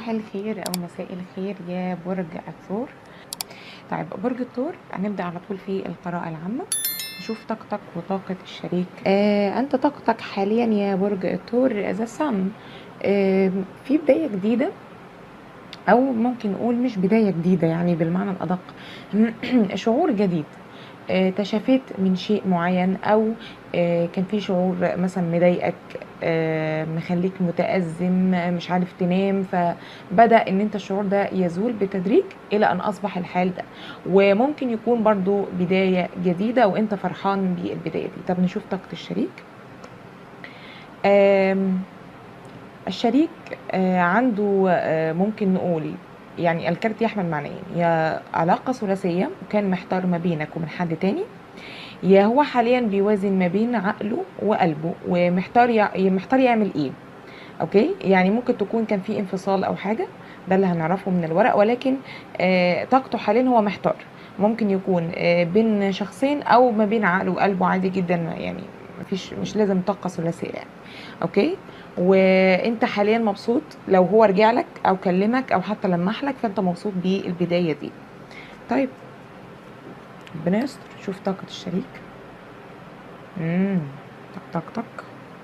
صباح الخير او مساء الخير يا برج الثور طيب برج الثور هنبدا على طول في القراءه العامه نشوف طاقتك وطاقة الشريك آه أنت طاقتك حاليا يا برج الثور ذا سن آه في بداية جديدة أو ممكن نقول مش بداية جديدة يعني بالمعنى الأدق شعور جديد آه، تشافيت من شيء معين او آه، كان في شعور مثلا مضايقك آه، مخليك متأزم آه، مش عارف تنام فبدأ ان انت الشعور ده يزول بتدريج الى ان اصبح الحال ده وممكن يكون برضو بداية جديدة وانت فرحان بالبداية دي طب نشوف طاقة الشريك آم، الشريك آه، عنده آه، ممكن نقول يعني الكارت يحمل معنيين يا علاقة ثلاثية وكان محتار ما بينك ومن حد تاني يا هو حاليا بيوازن ما بين عقله وقلبه ومحتار يع... محتار يعمل ايه اوكي يعني ممكن تكون كان في انفصال او حاجة ده اللي هنعرفه من الورق ولكن آه طاقته حاليا هو محتار ممكن يكون آه بين شخصين او ما بين عقله وقلبه عادي جدا يعني مفيش مش لازم طاقة ثلاثية يعني اوكي وانت حاليا مبسوط لو هو رجع لك او كلمك او حتى لمح لك فانت مبسوط بالبدايه دي طيب ربنا يستر شوف طاقه الشريك امم طق طق طق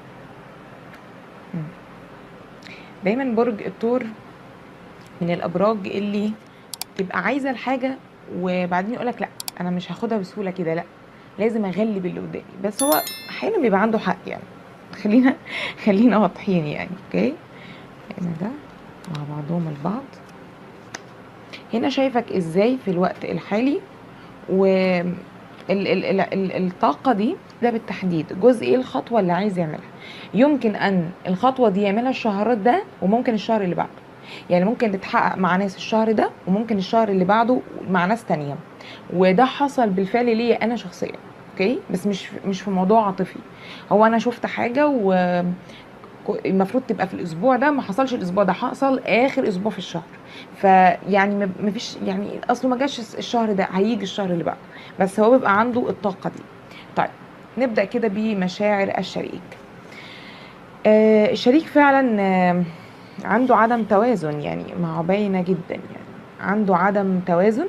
مم. دايما برج الثور من الابراج اللي تبقى عايزه الحاجه وبعدين يقولك لا انا مش هاخدها بسهوله كده لا لازم اغلب اللي قدامي بس هو احيانا بيبقى عنده حق يعني خلينا خلينا واضحين يعني اوكي هنا ده مع بعضهم البعض هنا شايفك ازاي في الوقت الحالي و ال ال ال ال الطاقة دي ده بالتحديد جزء ايه الخطوة اللي عايز يعملها يمكن ان الخطوة دي يعملها الشهرات ده وممكن الشهر اللي بعده يعني ممكن تتحقق مع ناس الشهر ده وممكن الشهر اللي بعده مع ناس تانية وده حصل بالفعل ليا انا شخصيا اوكي بس مش مش في موضوع عاطفي هو انا شفت حاجه و المفروض تبقى في الاسبوع ده ما حصلش الاسبوع ده حصل اخر اسبوع في الشهر فيعني ما فيش يعني اصله ما جاش الشهر ده هيجي الشهر اللي بعده بس هو بيبقى عنده الطاقه دي طيب نبدا كده بمشاعر الشريك آه الشريك فعلا آه عنده عدم توازن يعني مع باينه جدا يعني عنده عدم توازن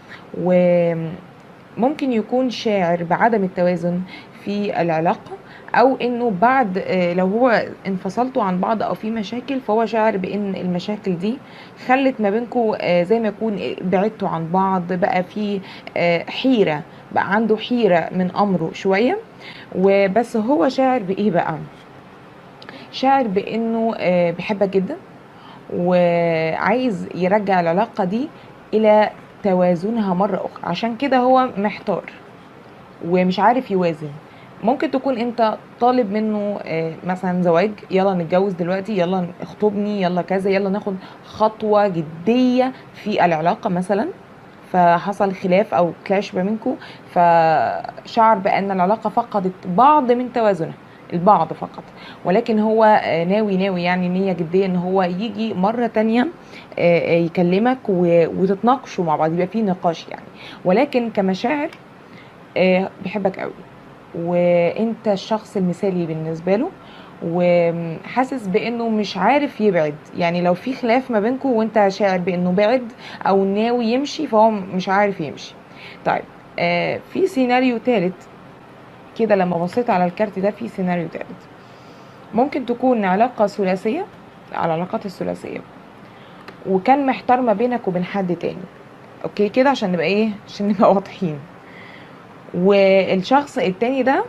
وممكن يكون شاعر بعدم التوازن في العلاقه او انه بعد آه، لو هو انفصلتوا عن بعض او في مشاكل فهو شاعر بان المشاكل دي خلت ما بينكم زي ما يكون بعدتوا عن بعض بقى في آه، حيره بقى عنده حيره من امره شويه وبس هو شاعر بايه بقى شاعر بانه آه، بيحبك جدا وعايز يرجع العلاقه دي الى توازنها مره اخرى عشان كده هو محتار ومش عارف يوازن ممكن تكون انت طالب منه آه، مثلا زواج يلا نتجوز دلوقتي يلا اخطبني يلا كذا يلا ناخد خطوة جدية في العلاقة مثلا فحصل خلاف او كلاش ما بينكم فشعر بان العلاقة فقدت بعض من توازنها البعض فقط ولكن هو آه، ناوي ناوي يعني نية جدية ان هو يجي مرة تانية آه، آه، يكلمك و- وتتناقشوا مع بعض يبقى في نقاش يعني ولكن كمشاعر آه، بيحبك قوي وانت الشخص المثالي بالنسبه له وحاسس بانه مش عارف يبعد يعني لو في خلاف ما بينكم وانت شاعر بانه بعد او ناوي يمشي فهو مش عارف يمشي طيب آه في سيناريو ثالث كده لما بصيت على الكارت ده في سيناريو ثالث ممكن تكون علاقه ثلاثيه على العلاقات الثلاثيه وكان محتار ما بينك وبين حد تاني اوكي كده عشان نبقى ايه عشان نبقى واضحين والشخص التاني ده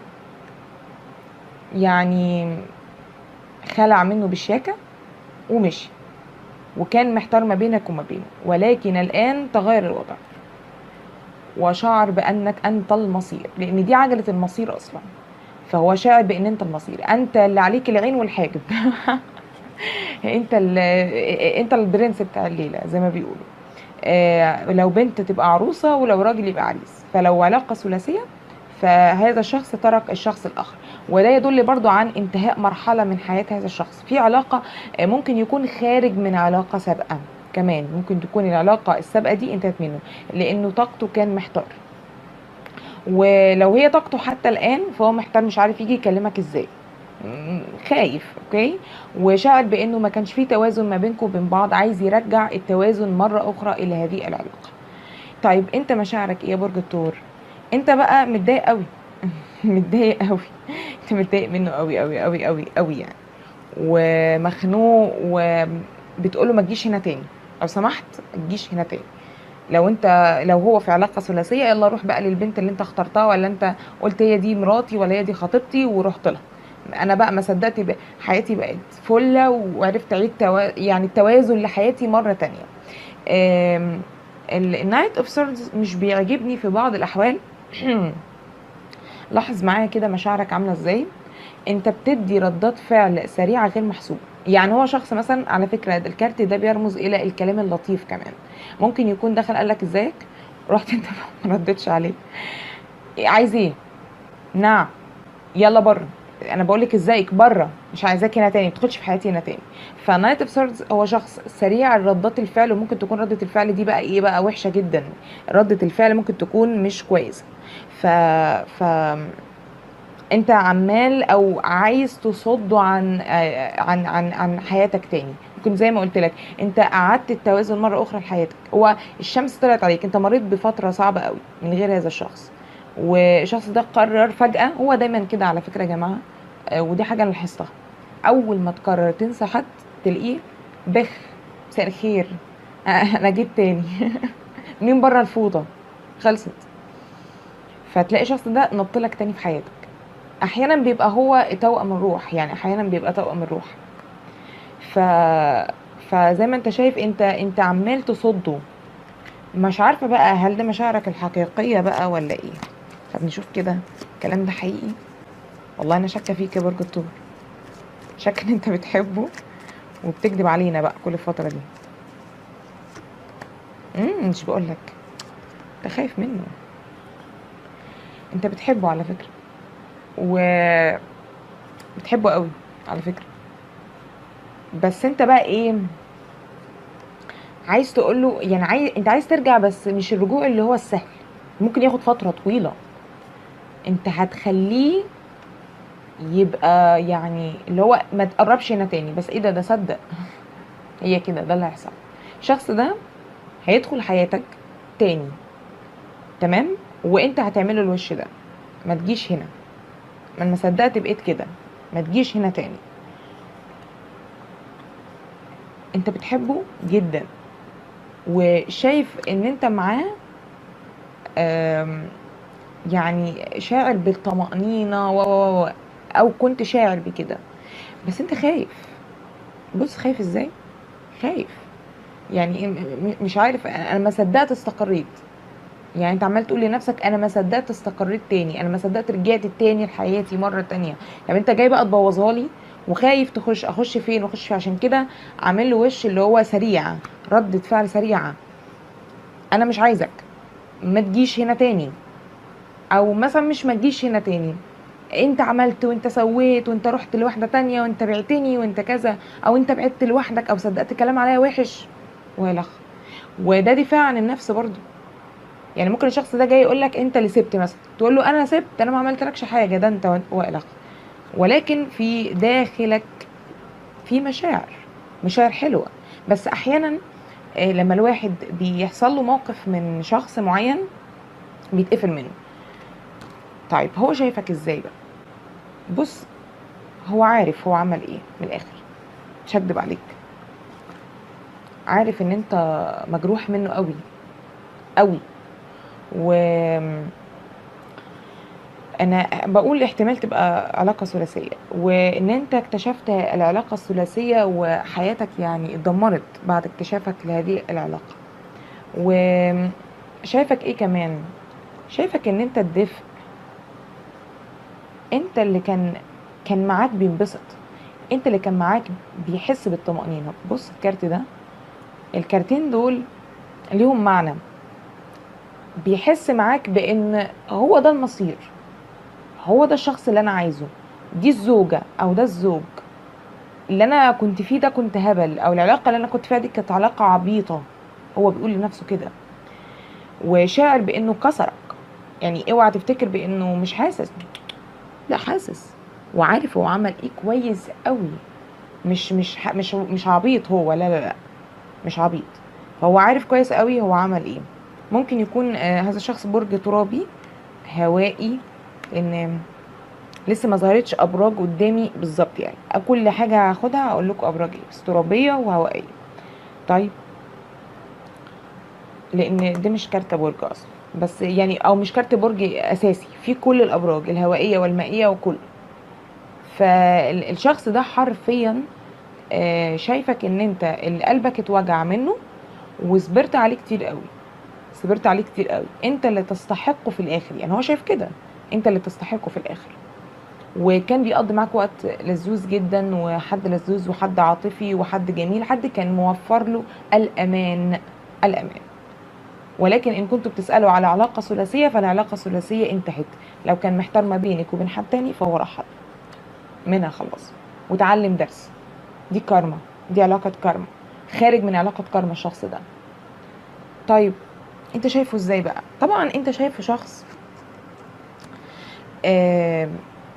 يعني خلع منه بالشياكة ومشي وكان محتار ما بينك وما بينه ولكن الآن تغير الوضع وشعر بأنك أنت المصير لأن دي عجلة المصير أصلا فهو شاعر بأن أنت المصير أنت اللي عليك العين والحاجب أنت ال أنت البرنس بتاع الليلة زي ما بيقولوا آه، لو بنت تبقى عروسة ولو راجل يبقى عريس فلو علاقة ثلاثية فهذا الشخص ترك الشخص الآخر وده يدل برضو عن انتهاء مرحلة من حياة هذا الشخص في علاقة آه، ممكن يكون خارج من علاقة سابقة كمان ممكن تكون العلاقة السابقة دي انتهت منه لأنه طاقته كان محتار ولو هي طاقته حتى الآن فهو محتار مش عارف يجي يكلمك ازاي م- خايف اوكي وشاعر بانه ما كانش فيه توازن ما بينكم وبين بعض عايز يرجع التوازن مره اخرى الى هذه العلاقه طيب انت مشاعرك ايه يا برج الثور انت بقى متضايق قوي متضايق قوي انت متضايق منه قوي قوي قوي قوي قوي يعني ومخنوق وبتقوله ما تجيش هنا تاني لو سمحت ما تجيش هنا تاني لو انت لو هو في علاقه ثلاثيه يلا روح بقى للبنت اللي انت اخترتها ولا انت قلت هي دي مراتي ولا هي دي خطيبتي ورحت لها انا بقى ما صدقت بقى حياتي بقت فله وعرفت اعيد توا... يعني التوازن لحياتي مره تانية النايت اوف سورز مش بيعجبني في بعض الاحوال لاحظ معايا كده مشاعرك عامله ازاي انت بتدي ردات فعل سريعه غير محسوبه يعني هو شخص مثلا على فكره ده الكارت ده بيرمز الى الكلام اللطيف كمان ممكن يكون دخل قال لك ازيك رحت انت ما ردتش عليه عايز ايه نعم يلا بره انا بقول لك ازيك بره مش عايزاك هنا تاني ما تدخلش في حياتي هنا تاني فنايت اوف سورز هو شخص سريع ردات الفعل وممكن تكون ردة الفعل دي بقى ايه بقى وحشه جدا ردة الفعل ممكن تكون مش كويسه ف ف انت عمال او عايز تصده عن عن عن عن حياتك تاني ممكن زي ما قلت لك انت قعدت التوازن مره اخرى لحياتك هو الشمس طلعت عليك انت مريت بفتره صعبه قوي من غير هذا الشخص والشخص ده قرر فجاه هو دايما كده على فكره يا جماعه آه، ودي حاجه انا لاحظتها اول ما تقرر تنسى حد تلاقيه بخ مساء الخير آه، انا جيت تاني مين بره الفوطه خلصت فتلاقي الشخص ده نط لك تاني في حياتك احيانا بيبقى هو توأم الروح يعني احيانا بيبقى توأم الروح ف فزي ما انت شايف انت انت عمال تصده مش عارفه بقى هل ده مشاعرك الحقيقيه بقى ولا ايه طب نشوف كده الكلام ده حقيقي والله انا شاكه فيك يا برج الثور شاكه ان انت بتحبه وبتكذب علينا بقى كل الفتره دي امم مش بقول لك انت خايف منه انت بتحبه على فكره و بتحبه قوي على فكره بس انت بقى ايه عايز تقول له يعني عايز انت عايز ترجع بس مش الرجوع اللي هو السهل ممكن ياخد فتره طويله انت هتخليه يبقى يعني اللي هو ما تقربش هنا تاني بس ايه ده ده صدق هي كده ده اللي هيحصل الشخص ده هيدخل حياتك تاني تمام وانت هتعمله الوش ده ما تجيش هنا ما ما صدقت بقيت كده ما تجيش هنا تاني انت بتحبه جدا وشايف ان انت معاه آم، يعني شاعر بالطمأنينة و و- و- او كنت شاعر بكده بس انت خايف بص خايف ازاي خايف يعني م- م- مش عارف انا ما صدقت استقريت يعني انت عمال تقول لنفسك انا ما صدقت استقريت تاني انا ما صدقت رجعت تاني لحياتي مره تانية طب انت جاي بقى تبوظها لي وخايف تخش اخش فين واخش فين عشان كده عامل له وش اللي هو سريع ردة فعل سريعه انا مش عايزك ما تجيش هنا تاني او مثلا مش ما تجيش هنا تاني انت عملت وانت سويت وانت رحت لواحده تانية وانت بعتني وانت كذا او انت بعدت لوحدك او صدقت كلام عليا وحش والخ وده دفاع عن النفس برضو يعني ممكن الشخص ده جاي يقول لك انت اللي سبت مثلا تقول له انا سبت انا ما عملتلكش حاجه ده انت والخ ولكن في داخلك في مشاعر مشاعر حلوه بس احيانا آه، لما الواحد بيحصل له موقف من شخص معين بيتقفل منه طيب هو شايفك ازاي بقى بص هو عارف هو عمل ايه من الاخر مش هكدب عليك عارف ان انت مجروح منه قوي قوي و انا بقول احتمال تبقى علاقه ثلاثيه وان انت اكتشفت العلاقه الثلاثيه وحياتك يعني اتدمرت بعد اكتشافك لهذه العلاقه وشايفك ايه كمان شايفك ان انت الدفء انت اللي كان كان معاك بينبسط انت اللي كان معاك بيحس بالطمأنينة بص الكارت ده الكارتين دول ليهم معنى بيحس معاك بان هو ده المصير هو ده الشخص اللي انا عايزه دي الزوجة او ده الزوج اللي انا كنت فيه ده كنت هبل او العلاقة اللي انا كنت فيها دي كانت علاقة عبيطة هو بيقول لنفسه كده وشاعر بانه كسرك يعني اوعى تفتكر بانه مش حاسس لا حاسس وعارف هو عمل ايه كويس قوي مش مش ح- مش مش عبيط هو لا لا لا مش عبيط هو عارف كويس قوي هو عمل ايه ممكن يكون آه، هذا الشخص برج ترابي هوائي ان لسه ما ظهرتش ابراج قدامي بالظبط يعني كل حاجه هاخدها هقول لكم ابراج ايه بس ترابيه وهوائيه طيب لان دي مش كارت برج اصلا بس يعني او مش كارت برج اساسي في كل الابراج الهوائيه والمائيه وكله فالشخص ده حرفيا آه، شايفك ان انت اللي قلبك اتوجع منه وصبرت عليه كتير قوي صبرت عليه كتير قوي انت اللي تستحقه في الاخر يعني هو شايف كده انت اللي تستحقه في الاخر وكان بيقضي معاك وقت لذوذ جدا وحد لذوذ وحد عاطفي وحد جميل حد كان موفر له الامان الامان ولكن ان كنتوا بتسالوا على علاقه ثلاثيه فالعلاقه الثلاثيه انتهت لو كان محتار ما بينك وبين حد تاني فهو راح حد منها خلاص وتعلم درس دي كارما دي علاقه كارما خارج من علاقه كارما الشخص ده طيب انت شايفه ازاي بقى طبعا انت شايفه شخص آه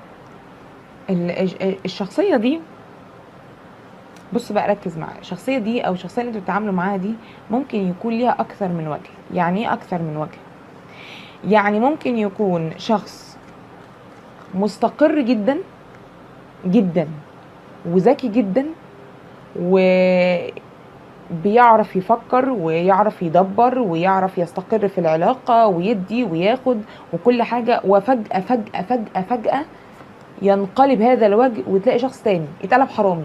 الشخصيه دي بص بقى ركز معايا الشخصيه دي او الشخصيه اللي انتوا بتتعاملوا معاها دي ممكن يكون ليها اكثر من وجه يعني ايه اكثر من وجه يعني ممكن يكون شخص مستقر جدا جدا وذكي جدا وبيعرف يفكر ويعرف يدبر ويعرف يستقر في العلاقة ويدي وياخد وكل حاجة وفجأة فجأة فجأة فجأة ينقلب هذا الوجه وتلاقي شخص تاني اتقلب حرامي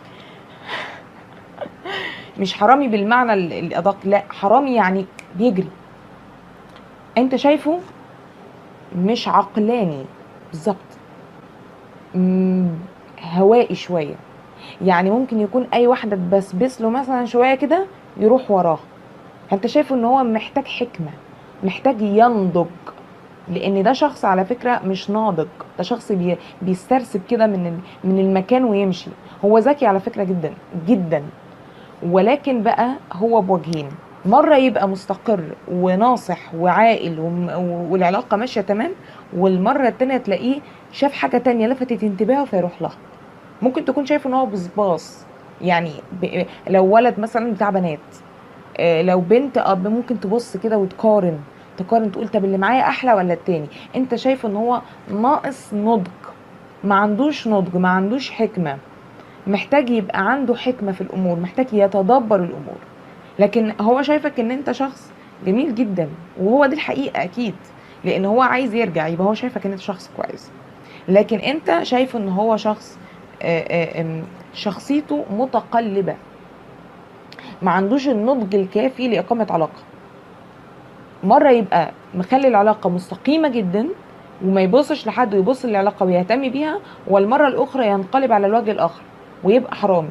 مش حرامي بالمعنى ال- الأدق لا حرامي يعني بيجري انت شايفه مش عقلاني بالظبط مم، هوائي شويه يعني ممكن يكون اي واحده تبسبس له مثلا شويه كده يروح وراه فانت شايفه ان هو محتاج حكمه محتاج ينضج لان ده شخص على فكره مش ناضج ده شخص بي بيسترسب كده من ال- من المكان ويمشي هو ذكي على فكره جدا جدا ولكن بقى هو بوجهين مرة يبقى مستقر وناصح وعاقل وم- والعلاقة ماشية تمام والمرة التانية تلاقيه شاف حاجة تانية لفتت انتباهه فيروح لها ممكن تكون شايف ان هو بصباص يعني ب... لو ولد مثلا بتاع بنات آه، لو بنت اب ممكن تبص كده وتقارن تقارن تقول طب اللي معايا احلى ولا التاني انت شايف ان هو ناقص نضج ما عندوش نضج ما عندوش حكمة محتاج يبقى عنده حكمة في الامور محتاج يتدبر الامور لكن هو شايفك ان انت شخص جميل جدا وهو دي الحقيقة اكيد لان هو عايز يرجع يبقى هو شايفك ان انت شخص كويس لكن انت شايف ان هو شخص آه، آه، آم، شخصيته متقلبة ما عندوش النضج الكافي لإقامة علاقة مرة يبقى مخلي العلاقة مستقيمة جدا وما يبصش لحد ويبص للعلاقة ويهتم بيها والمرة الأخرى ينقلب على الوجه الآخر ويبقى حرامي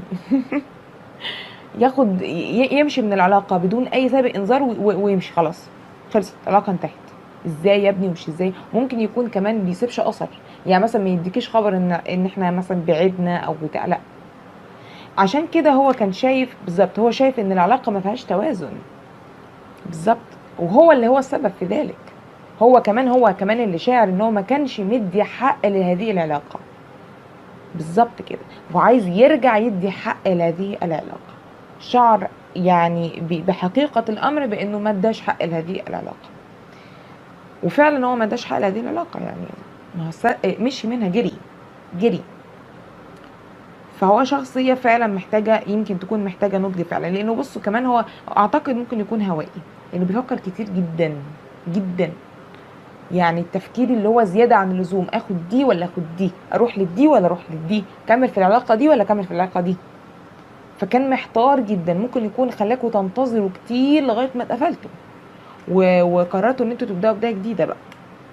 ياخد ي- يمشي من العلاقة بدون أي سابق إنذار و- و- ويمشي خلاص خلصت العلاقة انتهت ازاي يا ابني ومش ازاي ممكن يكون كمان بيسيبش اثر يعني مثلا ما يديكيش خبر ان ان احنا مثلا بعدنا او بتاع لا عشان كده هو كان شايف بالظبط هو شايف ان العلاقه ما فيهاش توازن بالظبط وهو اللي هو السبب في ذلك هو كمان هو كمان اللي شاعر ان هو ما كانش مدي حق لهذه العلاقه بالظبط كده وعايز يرجع يدي حق لهذه العلاقه شعر يعني ب- بحقيقه الامر بانه ما اداش حق لهذه العلاقه وفعلا هو ما اداش حق لهذه العلاقه يعني ما هو س- مشي منها جري جري فهو شخصية فعلا محتاجة يمكن تكون محتاجة نضج فعلا لأنه بصوا كمان هو أعتقد ممكن يكون هوائي لأنه بيفكر كتير جدا جدا يعني التفكير اللي هو زيادة عن اللزوم اخد دي ولا اخد دي اروح للدي ولا اروح للدي كمل في العلاقة دي ولا كمل في العلاقة دي فكان محتار جدا ممكن يكون خلاكوا تنتظروا كتير لغاية ما اتقفلتوا و- وقررتوا ان انتوا تبداوا بداية جديدة بقى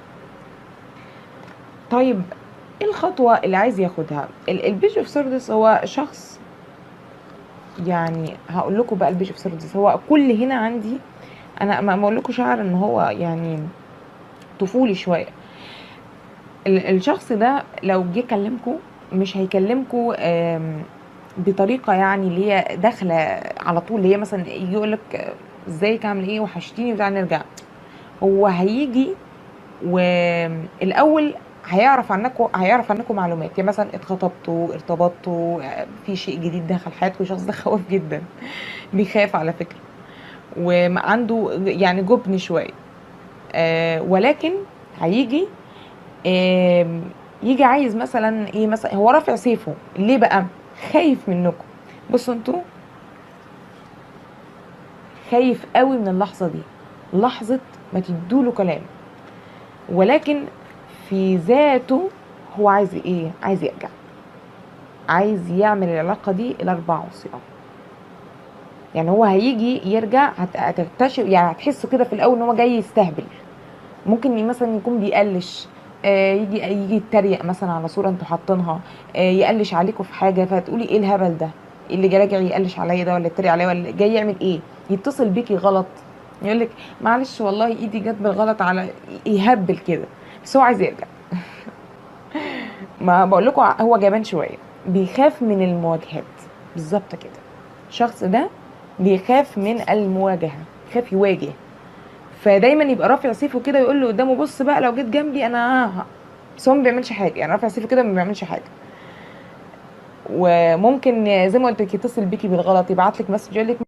طيب ايه الخطوة اللي عايز ياخدها البيج اوف سوردس هو شخص يعني هقول لكم بقى البيج اوف سوردس هو كل هنا عندي انا ما بقول لكم شعر ان هو يعني طفولي شويه ال- الشخص ده لو جه كلمكم مش هيكلمكم آم، بطريقه يعني اللي هي داخله على طول اللي هي مثلا يجي يقول لك ازيك عامل ايه وحشتيني وتعالى نرجع هو هيجي والاول هيعرف عنكم هيعرف عنكم معلومات يعني مثلا اتخطبتوا ارتبطتوا آه، في شيء جديد دخل حياتكم الشخص ده خواف جدا بيخاف على فكره وعنده يعني جبن شويه آه ولكن هيجي آم، يجي عايز مثلا ايه مثلا هو رافع سيفه ليه بقى خايف منكم بصوا انتوا خايف قوي من اللحظه دي لحظه ما تدوله كلام ولكن في ذاته هو عايز ايه عايز يرجع عايز يعمل العلاقه دي الاربع صيام يعني هو هيجي يرجع هت- هتكتشف يعني هتحسوا كده في الاول ان هو جاي يستهبل ممكن مثلا يكون بيقلش آه، يجي يجي يتريق مثلا على صوره انتوا حاطينها آه، يقلش عليكم في حاجه فتقولي ايه الهبل ده إيه اللي جاي راجع يقلش عليا ده ولا يتريق عليا ولا جاي يعمل ايه يتصل بيكي غلط يقول لك معلش والله ايدي جت بالغلط على يهبل كده بس هو عايز يرجع ما بقول لكم هو جبان شويه بيخاف من المواجهات بالظبط كده الشخص ده بيخاف من المواجهه يخاف يواجه فدايما يبقى رافع سيفه كده ويقول له قدامه بص بقى لو جيت جنبي انا ه- بس هو ما بيعملش حاجه يعني رافع سيفه كده ما بيعملش حاجه وممكن زي ما قلت لك يتصل بيكي بالغلط يبعت لك مسج يقول لك